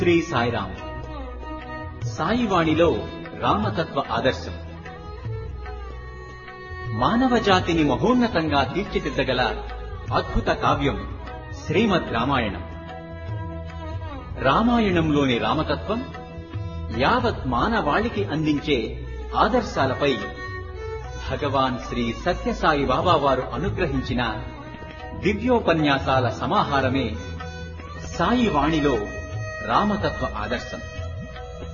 శ్రీ సాయిరాం సాయివాణిలో రామతత్వ ఆదర్శం మానవ జాతిని మహోన్నతంగా తీర్చిదిద్దగల అద్భుత కావ్యం శ్రీమద్ రామాయణం రామాయణంలోని రామతత్వం యావత్ మానవాళికి అందించే ఆదర్శాలపై భగవాన్ శ్రీ సత్యసాయి బాబా వారు అనుగ్రహించిన దివ్యోపన్యాసాల సమాహారమే సాయి వాణిలో రామతత్వ ఆదర్శం